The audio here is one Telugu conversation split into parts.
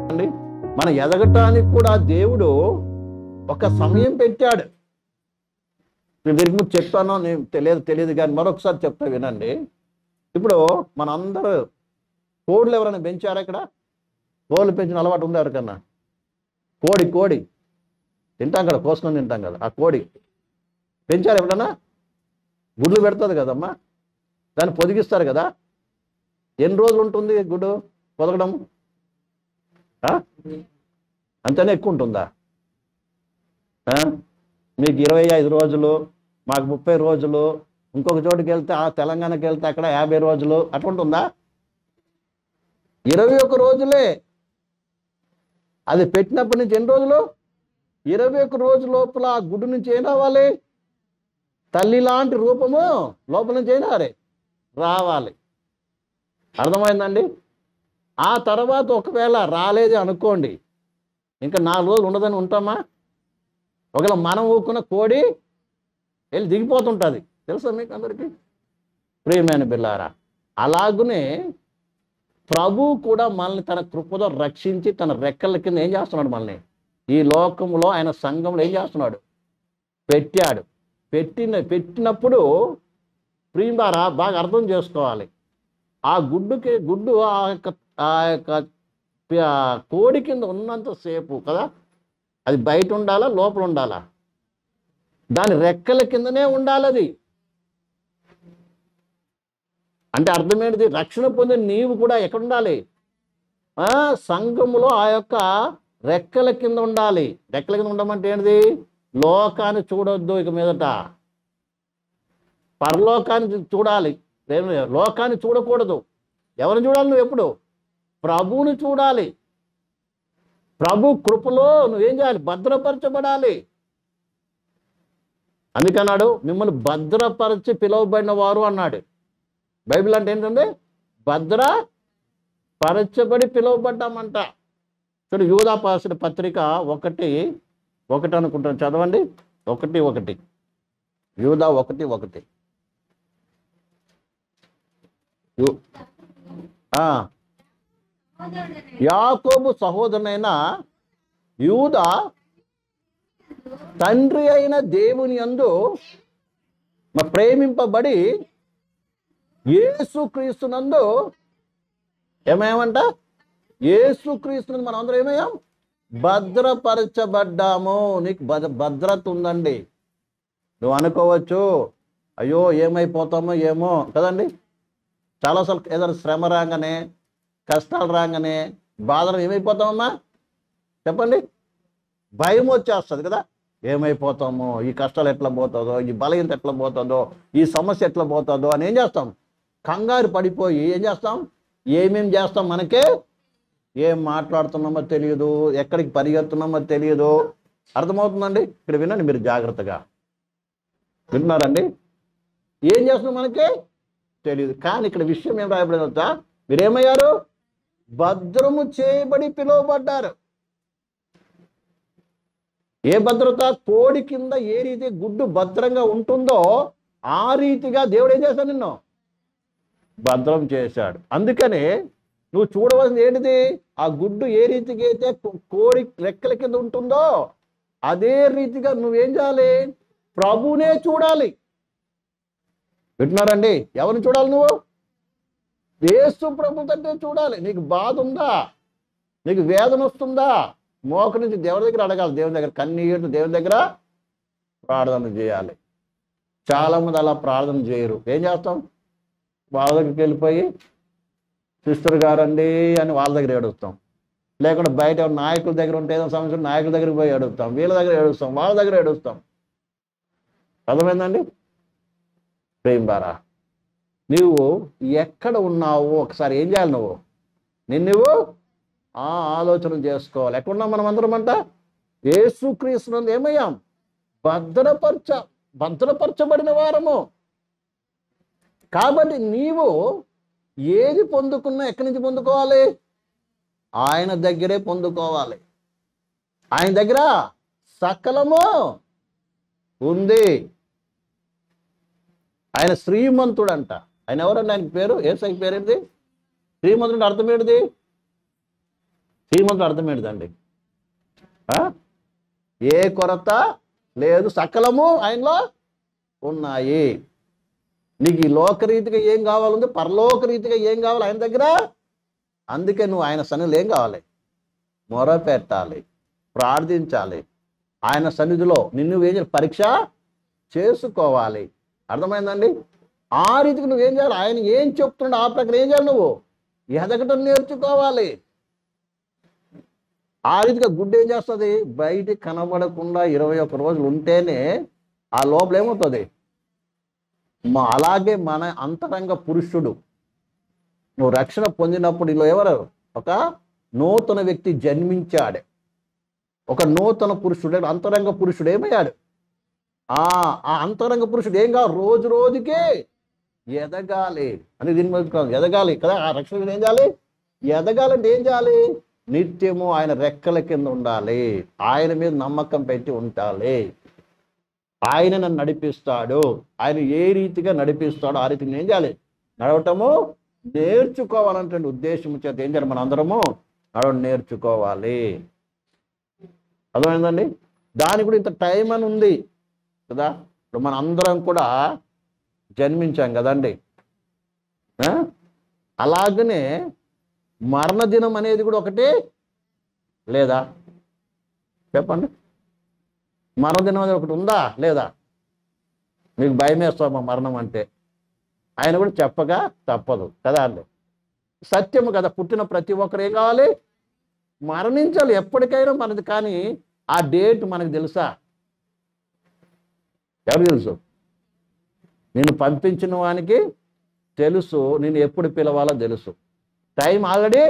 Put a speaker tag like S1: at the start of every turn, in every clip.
S1: అండి మన ఎదగటానికి కూడా దేవుడు ఒక సమయం పెట్టాడు నేను దీనికి ముందు చెప్పానో నేను తెలియదు తెలియదు కానీ మరొకసారి చెప్తా వినండి ఇప్పుడు మనందరూ కోళ్ళు ఎవరైనా పెంచారా ఇక్కడ కోళ్ళు పెంచిన అలవాటు ఉంది ఎవరికన్నా కోడి కోడి తింటాం కదా కోసుకొని తింటాం కదా ఆ కోడి పెంచారు ఎప్పుడన్నా గుడ్లు పెడుతుంది కదమ్మా దాన్ని పొదిగిస్తారు కదా ఎన్ని రోజులు ఉంటుంది గుడ్డు పొదగడం ఆ? అంతనే ఎక్కువ ఉంటుందా ఆ? మీకు ఇరవై ఐదు రోజులు మాకు ముప్పై రోజులు ఇంకొక చోటుకి వెళ్తే ఆ తెలంగాణకి వెళ్తే అక్కడ యాభై రోజులు అట్లా ఉంటుందా ఇరవై ఒక్క రోజులే అది పెట్టినప్పటి నుంచి ఎన్ని రోజులు ఇరవై ఒక్క రోజు లోపల ఆ గుడ్డు నుంచి ఏం రావాలి తల్లి లాంటి రూపము లోపల నుంచి ఏం రావాలి రావాలి అర్థమైందండి ఆ తర్వాత ఒకవేళ రాలేదే అనుకోండి ఇంకా నాలుగు రోజులు ఉండదని ఉంటామా ఒకవేళ మనం ఊకున్న కోడి వెళ్ళి దిగిపోతుంటుంది తెలుసా మీకు అందరికీ ప్రియమైన బిల్లారా అలాగునే ప్రభు కూడా మనల్ని తన కృపతో రక్షించి తన రెక్కల కింద ఏం చేస్తున్నాడు మనల్ని ఈ లోకంలో ఆయన సంఘంలో ఏం చేస్తున్నాడు పెట్టాడు పెట్టిన పెట్టినప్పుడు ప్రియులారా బాగా అర్థం చేసుకోవాలి ఆ గుడ్డుకి గుడ్డు ఆ యొక్క ఆ యొక్క పి- ఆ కోడి కింద ఉన్నంతసేపు కదా అది బయట ఉండాలా లోపల ఉండాలా దాని రెక్కల కిందనే ఉండాలి అది అంటే అర్థమేంటిది రక్షణ పొందిన నీవు కూడా ఎక్కడ ఉండాలి ఆ సంఘములో ఆ యొక్క రెక్కల కింద ఉండాలి రెక్కల కింద ఉండమంటే ఏంటిది లోకాన్ని చూడొద్దు ఇక మీదట పరలోకాన్ని చూడాలి ఏమి లోకాన్ని చూడకూడదు ఎవరిని చూడాలి నువ్వు ఎప్పుడు ప్రభువుని చూడాలి ప్రభు కృపలో నువ్వేం చేయాలి భద్రపరచబడాలి అందుకన్నాడు మిమ్మల్ని భద్రపరచి పిలువబడిన వారు అన్నాడు బైబిల్ అంటే ఏంటంటే భద్ర పరచబడి పిలువబడ్డామంట చూడు యూదా పాసిన పత్రిక ఒకటి ఒకటి అనుకుంటాను చదవండి ఒకటి ఒకటి యూదా ఒకటి ఒకటి యు- ఆ, యాకోబు సహోదరునైన యూద తండ్రి అయిన దేవుని యందు మ- ప్రేమింపబడి యేసు క్రీస్తునందు ఏమేమంట యేసు క్రీస్తునందు మనం అందరం ఏమయ్యాం భద్రపరచబడ్డాము నీకు భద్ర భద్రత ఉందండి నువ్వు అనుకోవచ్చు అయ్యో ఏమైపోతామో ఏమో కదండి చాలాసార్లు ఏదైనా శ్రమ రాగానే కష్టాలు రాగానే బాధలు ఏమైపోతామమ్మా చెప్పండి భయం వచ్చేస్తుంది కదా ఏమైపోతామో ఈ కష్టాలు ఎట్లా పోతుందో ఈ బలహీనత ఎట్లా పోతుందో ఈ సమస్య ఎట్లా పోతుందో అని ఏం చేస్తాం కంగారు పడిపోయి ఏం చేస్తాం ఏమేం చేస్తాం మనకే ఏం మాట్లాడుతున్నామో తెలియదు ఎక్కడికి పరిగెడుతున్నామో తెలియదు అర్థమవుతుందండి ఇక్కడ వినండి మీరు జాగ్రత్తగా వింటున్నారండి ఏం చేస్తున్నాం మనకి తెలియదు కానీ ఇక్కడ విషయం ఏం రాయబడింది తెలుసా మీరేమయ్యారు భద్రము చేయబడి పిలువబడ్డారు ఏ భద్రత కోడి కింద ఏ రీతి గుడ్డు భద్రంగా ఉంటుందో ఆ రీతిగా దేవుడు ఏం చేశాడు నిన్ను భద్రం చేశాడు అందుకనే నువ్వు చూడవలసింది ఏంటిది ఆ గుడ్డు ఏ రీతికి అయితే కో- కోడి రెక్కల కింద ఉంటుందో అదే రీతిగా నువ్వేం చేయాలి ప్రభునే చూడాలి వింటున్నారండి ఎవరిని చూడాలి నువ్వు యేసు ప్రభు తండ్రి చూడాలి నీకు బాధ ఉందా నీకు వేదన వస్తుందా మోక నుంచి దేవుడి దగ్గర అడగాలి దేవుని దగ్గర కన్నీళ్ళు దేవుని దగ్గర ప్రార్థన చేయాలి చాలా మంది అలా ప్రార్థన చేయరు ఏం చేస్తాం వాళ్ళ దగ్గరికి వెళ్ళిపోయి సిస్టర్ గారండి అని వాళ్ళ దగ్గర ఏడుస్తాం లేకుంటే బయట ఎవరు నాయకుల దగ్గర ఉంటే ఏదో సమస్య ఉంటే నాయకుల దగ్గరికి పోయి ఏడుస్తాం వీళ్ళ దగ్గర ఏడుస్తాం వాళ్ళ దగ్గర ఏడుస్తాం అర్థమైందండి ప్రేమ్ బారా నువ్వు ఎక్కడ ఉన్నావు ఒకసారి ఏం చేయాలి నువ్వు నిన్ను నువ్వు ఆ ఆలోచన చేసుకోవాలి ఎక్కడున్నాం మనం అందరం అంట యేసుక్రీస్తునందు ఏమయ్యాం భద్రపరచ భద్రపరచబడిన వారము కాబట్టి నీవు ఏది పొందుకున్నా ఎక్కడి నుంచి పొందుకోవాలి ఆయన దగ్గరే పొందుకోవాలి ఆయన దగ్గర సకలము ఉంది ఆయన శ్రీమంతుడు అంట ఆయన ఎవరండి ఆయన పేరు ఏసై పేరు ఏంటి శ్రీమంతుడు అర్థం ఏంటిది శ్రీమంతుడు అర్థం ఏంటిదండి ఆ? ఏ కొరత లేదు సకలము ఆయనలో ఉన్నాయి నీకు ఈ లోకరీతిగా ఏం కావాలంటే పరలోక రీతిగా ఏం కావాలి ఆయన దగ్గర అందుకే నువ్వు ఆయన సన్నిధిలో ఏం కావాలి మొర పెట్టాలి ప్రార్థించాలి ఆయన సన్నిధిలో నిన్ను ఏం చేయాలి పరీక్ష చేసుకోవాలి అర్థమైందండి ఆ రీతికి నువ్వేం చేయాలి ఆయన ఏం చెప్తున్నాడు ఆ ప్రకారం ఏం చేయాలి నువ్వు ఎదగటం నేర్చుకోవాలి ఆ రీతిగా గుడ్డు ఏం చేస్తుంది బయట కనబడకుండా ఇరవై ఒక్క రోజులు ఉంటేనే ఆ లోపల ఏమవుతుంది మా అలాగే మన అంతరంగ పురుషుడు నువ్వు రక్షణ పొందినప్పుడు ఇలా ఎవరు ఒక నూతన వ్యక్తి జన్మించాడు ఒక నూతన పురుషుడు అంతరంగ పురుషుడు ఏమయ్యాడు ఆ ఆ అంతరంగ పురుషుడు ఏం కావాలి రోజు రోజుకి ఎదగాలి అని దీని మీద కాదు, ఎదగాలి కదా ఆ రక్షణ మీద ఏం చేయాలి ఎదగాలంటే ఏం చేయాలి నిత్యము ఆయన రెక్కల కింద ఉండాలి ఆయన మీద నమ్మకం పెట్టి ఉండాలి ఆయన నన్ను నడిపిస్తాడు ఆయన ఏ రీతిగా నడిపిస్తాడో ఆ రీతిగా ఏం చేయాలి నడవటము నేర్చుకోవాలంటే ఉద్దేశం చేత ఏం చేయాలి మన అందరము నడవడం నేర్చుకోవాలి అర్థమైందండి దానికి కూడా ఇంత టైం అని ఉంది కదా ఇప్పుడు మన అందరం కూడా జన్మించాం కదండి ఆ? అలాగనే మరణదినం అనేది కూడా ఒకటి లేదా చెప్పండి మరణదినం అనేది ఒకటి ఉందా లేదా మీకు భయం వేస్తామా మరణం అంటే ఆయన కూడా చెప్పగా తప్పదు కదా అండి సత్యము కదా పుట్టిన ప్రతి ఒక్కరు ఏం కావాలి మరణించాలి ఎప్పటికైనా మనది కానీ ఆ డేట్ మనకు తెలుసా ఎవరు తెలుసు నేను పంపించిన వానికి తెలుసు నేను ఎప్పుడు పిలవాలో తెలుసు టైం ఆల్రెడీ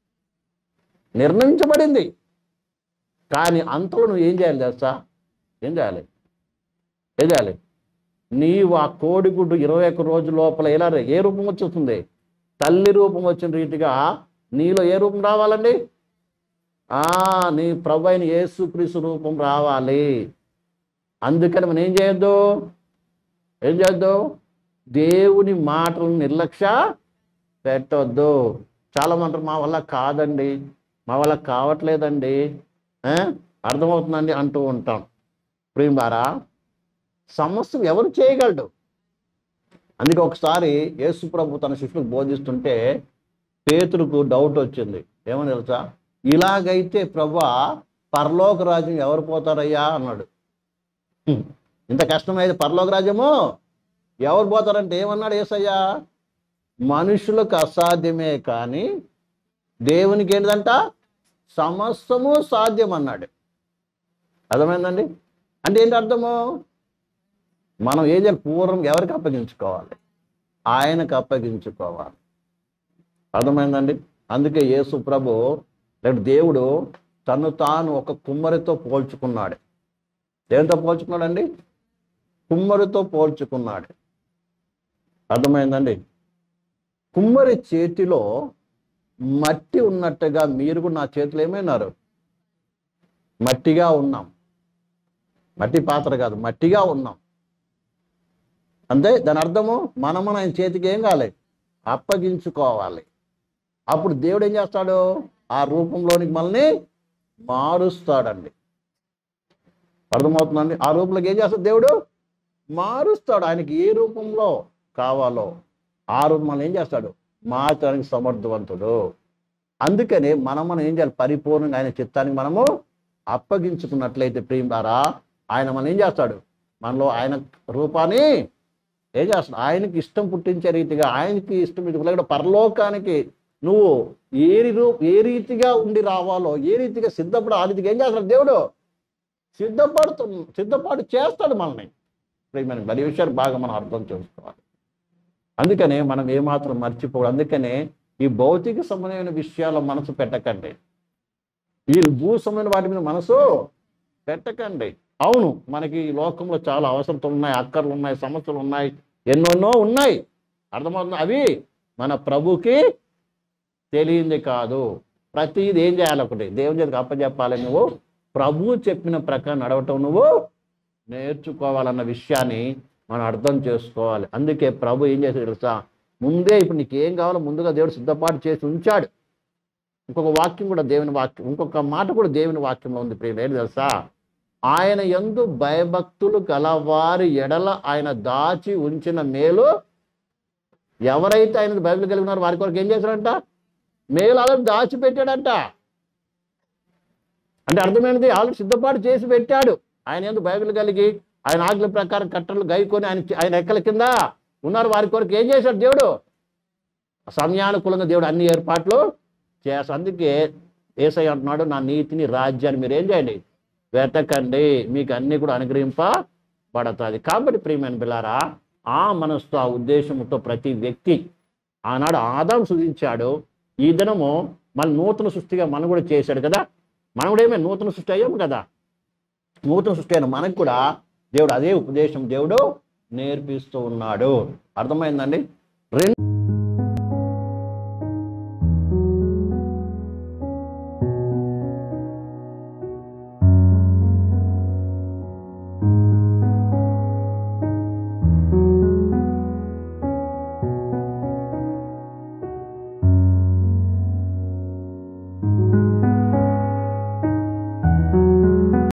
S1: నిర్ణయించబడింది కానీ అంతలో నువ్వు ఏం చేయాలి తెలుసా ఏం చేయాలి ఏం చేయాలి నీవు ఆ కోడిగుడ్డు ఇరవై ఒక్క రోజు లోపల ఎలా రే- ఏ రూపం వచ్చేస్తుంది తల్లి రూపం వచ్చిన రీతిగా నీలో ఏ రూపం రావాలండి ఆ నీ ప్రభు అయిన యేసుక్రీస్తు రూపం రావాలి అందుకని మనం ఏం చేయొద్దు ఏం చేయొద్దు దేవుని మాటలను నిర్లక్ష్య పెట్టొద్దు చాలా మంటారు మా వల్ల కాదండి మా వల్ల కావట్లేదండి ఆ? అర్థమవుతుందండి అంటూ ఉంటాం ప్రియంబారా సమస్య ఎవరు చేయగలడు అందుకే ఒకసారి యేసు ప్రభు తన శిష్యులకు బోధిస్తుంటే పేతురుకు డౌట్ వచ్చింది ఏమని తెలుసా ఇలాగైతే ప్రభా పరలోక రాజ్యం ఎవరు పోతారయ్యా అన్నాడు హ్మ్. ఇంత కష్టమైతే పరలోక రాజ్యము ఎవరు పోతారంటే ఏమన్నాడు ఏసయ్యా మనుషులకు అసాధ్యమే కానీ దేవునికి ఏంటిదంట సమస్తము సాధ్యం అన్నాడు అర్థమైందండి అంటే ఏంటి అర్థము మనం ఏం చేయాలి పూర్వం ఎవరికి అప్పగించుకోవాలి ఆయనకు అప్పగించుకోవాలి అర్థమైందండి అందుకే యేసు ప్రభు లేకపోతే దేవుడు తను తాను ఒక కుమ్మరితో పోల్చుకున్నాడు దేనితో పోల్చుకున్నాడండి కుమ్మరితో పోల్చుకున్నాడు అర్థమైందండి కుమ్మరి చేతిలో మట్టి ఉన్నట్టుగా మీరు కూడా నా చేతిలో ఏమైనారు మట్టిగా ఉన్నాం మట్టి పాత్ర కాదు మట్టిగా ఉన్నాం అంతే దాని అర్థము మనము ఆయన చేతికి ఏం కావాలి అప్పగించుకోవాలి అప్పుడు దేవుడు ఏం చేస్తాడు ఆ రూపంలోనికి మనల్ని మారుస్తాడండి అర్థమవుతుందండి ఆ రూపంలోకి ఏం చేస్తాడు దేవుడు మారుస్తాడు ఆయనకి ఏ రూపంలో కావాలో ఆ రూపం మనం ఏం చేస్తాడు మార్చడానికి సమర్థవంతుడు అందుకనే మనం మనం ఏం చేయాలి పరిపూర్ణంగా ఆయన చిత్తానికి మనము అప్పగించుకున్నట్లయితే ప్రియులారా ఆయన మనం ఏం చేస్తాడు మనలో ఆయన రూపాన్ని ఏం చేస్తాడు ఆయనకి ఇష్టం పుట్టించే రీతిగా ఆయనకి ఇష్టం లేకపోతే పరలోకానికి నువ్వు ఏ రూ ఏ రీతిగా ఉండి రావాలో ఏ రీతిగా సిద్ధపడ ఆ రీతిగా ఏం చేస్తాడు దేవుడు సిద్ధపడుతు సిద్ధపాటు చేస్తాడు మనల్ని ప్రియమైన మరి ఈ విషయాలు బాగా మనం అర్థం చేసుకోవాలి అందుకనే మనం ఏమాత్రం మర్చిపోవడం అందుకనే ఈ భౌతిక సంబంధమైన విషయాల్లో మనసు పెట్టకండి ఈ భూ సంబంధమైన వాటి మీద మనసు పెట్టకండి అవును మనకి ఈ లోకంలో చాలా అవసరతలు ఉన్నాయి అక్కర్లు ఉన్నాయి సమస్యలు ఉన్నాయి ఎన్నెన్నో ఉన్నాయి అర్థమవుతుంది అవి మన ప్రభుకి తెలియంది కాదు ప్రతిది ఏం చేయాలి ఒకటి దేవుని చేతికి అప్పచెప్పాలి నువ్వు ప్రభువు చెప్పిన ప్రకారం నడవటం నువ్వు నేర్చుకోవాలన్న విషయాన్ని మనం అర్థం చేసుకోవాలి అందుకే ప్రభు ఏం చేశాడు తెలుసా ముందే ఇప్పుడు నీకు ఏం కావాలో ముందుగా దేవుడు సిద్ధపాటు చేసి ఉంచాడు ఇంకొక వాక్యం కూడా దేవుని వాక్యం ఇంకొక మాట కూడా దేవుని వాక్యంలో ఉంది ప్రియులు ఏంటి తెలుసా ఆయన ఎందు భయభక్తులు గలవారి ఎడల ఆయన దాచి ఉంచిన మేలు ఎవరైతే ఆయన బైబిల్ కలిగి ఉన్నారో వారి కొరకు ఏం చేశాడంట మేలు అలా దాచిపెట్టాడంట అంటే అర్థమైనది ఆల్రెడీ సిద్ధపాటు చేసి పెట్టాడు ఆయన ఎందుకు బైబిల్ కలిగి ఆయన ఆజ్ఞల ప్రకారం కట్టలు గైకొని ఆయన ఆయన ఎక్కల కింద ఉన్నారు వారి కొరకు ఏం చేశాడు దేవుడు సమయానుకూలంగా దేవుడు అన్ని ఏర్పాట్లు చేస్తా అందుకే ఏసై అంటున్నాడు నా నీతిని రాజ్యాన్ని మీరు ఏం చేయండి వెతకండి మీకు అన్ని కూడా అనుగ్రహింపబడుతుంది కాబట్టి ప్రియమైన పిల్లారా ఆ మనస్తో ఆ ఉద్దేశంతో ప్రతి వ్యక్తి ఆనాడు ఆదాం సృజించాడు ఈ దినము మన నూతన సృష్టిగా మనం కూడా చేశాడు కదా మనం కూడా ఏమే నూతన సృష్టి అయ్యాము కదా నూతన సృష్టి అయిన మనకు కూడా దేవుడు అదే ఉపదేశం దేవుడు నేర్పిస్తూ ఉన్నాడు అర్థమైందండి రెండు